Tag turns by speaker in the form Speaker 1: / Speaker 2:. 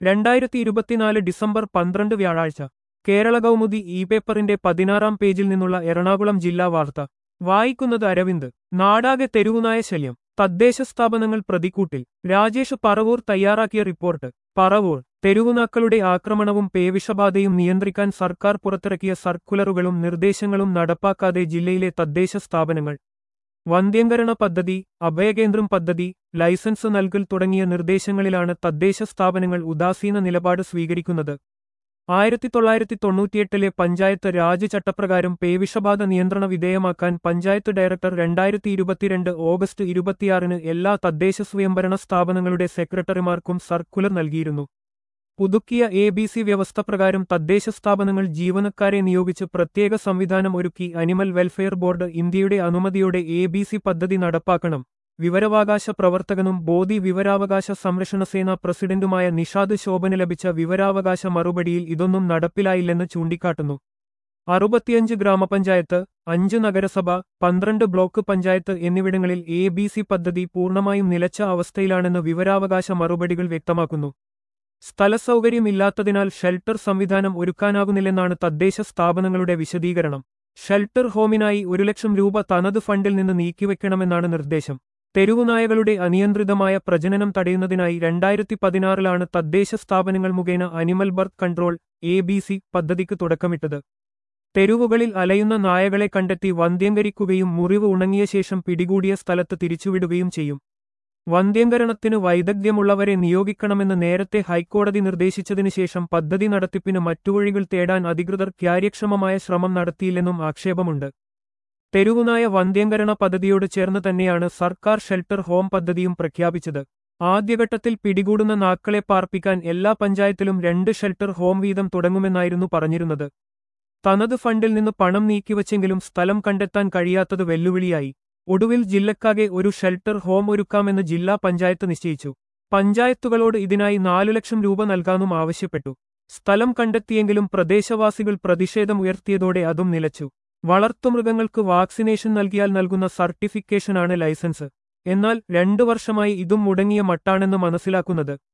Speaker 1: രണ്ടായിരത്തി ഇരുപത്തിനാല് ഡിസംബർ പന്ത്രണ്ട് വ്യാഴാഴ്ച കേരള കൗമുദി ഇ പേപ്പറിന്റെ പതിനാറാം പേജിൽ നിന്നുള്ള എറണാകുളം ജില്ലാ വാർത്ത വായിക്കുന്നത് അരവിന്ദ് നാടാകെ തെരുവുനായ ശല്യം തദ്ദേശ സ്ഥാപനങ്ങൾ പ്രതിക്കൂട്ടിൽ രാജേഷ് പറവൂർ തയ്യാറാക്കിയ റിപ്പോർട്ട് പറവൂർ തെരുവുനാക്കളുടെ ആക്രമണവും പേവിഷബാധയും നിയന്ത്രിക്കാൻ സർക്കാർ പുറത്തിറക്കിയ സർക്കുലറുകളും നിർദ്ദേശങ്ങളും നടപ്പാക്കാതെ ജില്ലയിലെ തദ്ദേശ സ്ഥാപനങ്ങൾ വന്ധ്യംകരണ പദ്ധതി അഭയകേന്ദ്രം പദ്ധതി ലൈസൻസ് നൽകൽ തുടങ്ങിയ നിർദ്ദേശങ്ങളിലാണ് തദ്ദേശ സ്ഥാപനങ്ങൾ ഉദാസീന നിലപാട് സ്വീകരിക്കുന്നത് ആയിരത്തി തൊള്ളായിരത്തി തൊണ്ണൂറ്റിയെട്ടിലെ പഞ്ചായത്ത് രാജ് ചട്ടപ്രകാരം പേവിഷബാധ നിയന്ത്രണ വിധേയമാക്കാൻ പഞ്ചായത്ത് ഡയറക്ടർ രണ്ടായിരത്തി ഇരുപത്തിരണ്ട് ഓഗസ്റ്റ് ഇരുപത്തിയാറിന് എല്ലാ തദ്ദേശ സ്വയംഭരണ സ്ഥാപനങ്ങളുടെ സെക്രട്ടറിമാർക്കും സർക്കുലർ നൽകിയിരുന്നു പുതുക്കിയ എ ബി സി വ്യവസ്ഥ പ്രകാരം തദ്ദേശ സ്ഥാപനങ്ങൾ ജീവനക്കാരെ നിയോഗിച്ച് പ്രത്യേക സംവിധാനം ഒരുക്കി അനിമൽ വെൽഫെയർ ബോർഡ് ഇന്ത്യയുടെ അനുമതിയോടെ എ ബി സി പദ്ധതി നടപ്പാക്കണം വിവരാവകാശ പ്രവർത്തകനും ബോധി വിവരാവകാശ സംരക്ഷണ സേന പ്രസിഡന്റുമായ നിഷാദ് ശോഭന് ലഭിച്ച വിവരാവകാശ മറുപടിയിൽ ഇതൊന്നും നടപ്പിലായില്ലെന്ന് ചൂണ്ടിക്കാട്ടുന്നു അറുപത്തിയഞ്ച് ഗ്രാമപഞ്ചായത്ത് അഞ്ച് നഗരസഭ പന്ത്രണ്ട് ബ്ലോക്ക് പഞ്ചായത്ത് എന്നിവിടങ്ങളിൽ എ ബി സി പദ്ധതി പൂർണ്ണമായും നിലച്ച അവസ്ഥയിലാണെന്ന് വിവരാവകാശ മറുപടികൾ വ്യക്തമാക്കുന്നു സ്ഥലസൗകര്യമില്ലാത്തതിനാൽ ഷെൽട്ടർ സംവിധാനം ഒരുക്കാനാകുന്നില്ലെന്നാണ് തദ്ദേശ സ്ഥാപനങ്ങളുടെ വിശദീകരണം ഷെൽട്ടർ ഹോമിനായി ഒരു ലക്ഷം രൂപ തനത് ഫണ്ടിൽ നിന്ന് നീക്കിവെക്കണമെന്നാണ് നിർദ്ദേശം തെരുവുനായകളുടെ അനിയന്ത്രിതമായ പ്രജനനം തടയുന്നതിനായി രണ്ടായിരത്തി പതിനാറിലാണ് തദ്ദേശ സ്ഥാപനങ്ങൾ മുഖേന animal birth control A B C പദ്ധതിക്ക് തുടക്കമിട്ടത് തെരുവുകളിൽ അലയുന്ന നായകളെ കണ്ടെത്തി വന്ധ്യംകരിക്കുകയും മുറിവ് ഉണങ്ങിയ ശേഷം പിടികൂടിയ സ്ഥലത്ത് തിരിച്ചുവിടുകയും ചെയ്യും വന്ധ്യംകരണത്തിന് വൈദഗ്ധ്യമുള്ളവരെ നിയോഗിക്കണമെന്ന് നേരത്തെ ഹൈക്കോടതി നിർദ്ദേശിച്ചതിനു ശേഷം പദ്ധതി നടത്തിപ്പിന് മറ്റു വഴികൾ തേടാൻ അധികൃതർ കാര്യക്ഷമമായ ശ്രമം നടത്തിയില്ലെന്നും ആക്ഷേപമുണ്ട് തെരുവുനായ വന്ധ്യംകരണ പദ്ധതിയോട് ചേർന്ന് തന്നെയാണ് സർക്കാർ ഷെൽട്ടർ ഹോം പദ്ധതിയും പ്രഖ്യാപിച്ചത് ആദ്യഘട്ടത്തിൽ പിടികൂടുന്ന നാക്കളെ പാർപ്പിക്കാൻ എല്ലാ പഞ്ചായത്തിലും രണ്ട് ഷെൽട്ടർ ഹോം വീതം തുടങ്ങുമെന്നായിരുന്നു പറഞ്ഞിരുന്നത് തനത് ഫണ്ടിൽ നിന്ന് പണം നീക്കിവച്ചെങ്കിലും സ്ഥലം കണ്ടെത്താൻ കഴിയാത്തത് വെല്ലുവിളിയായി ഒടുവിൽ ജില്ലക്കാകെ ഒരു ഷെൽട്ടർ ഹോം ഒരുക്കാമെന്ന് ജില്ലാ പഞ്ചായത്ത് നിശ്ചയിച്ചു പഞ്ചായത്തുകളോട് ഇതിനായി നാലു ലക്ഷം രൂപ നൽകാനും ആവശ്യപ്പെട്ടു സ്ഥലം കണ്ടെത്തിയെങ്കിലും പ്രദേശവാസികൾ പ്രതിഷേധം ഉയർത്തിയതോടെ അതും നിലച്ചു വളർത്തുമൃഗങ്ങൾക്ക് വാക്സിനേഷൻ നൽകിയാൽ നൽകുന്ന സർട്ടിഫിക്കേഷനാണ് ലൈസൻസ് എന്നാൽ രണ്ടു വർഷമായി ഇതും മുടങ്ങിയ മട്ടാണെന്ന് മനസ്സിലാക്കുന്നത്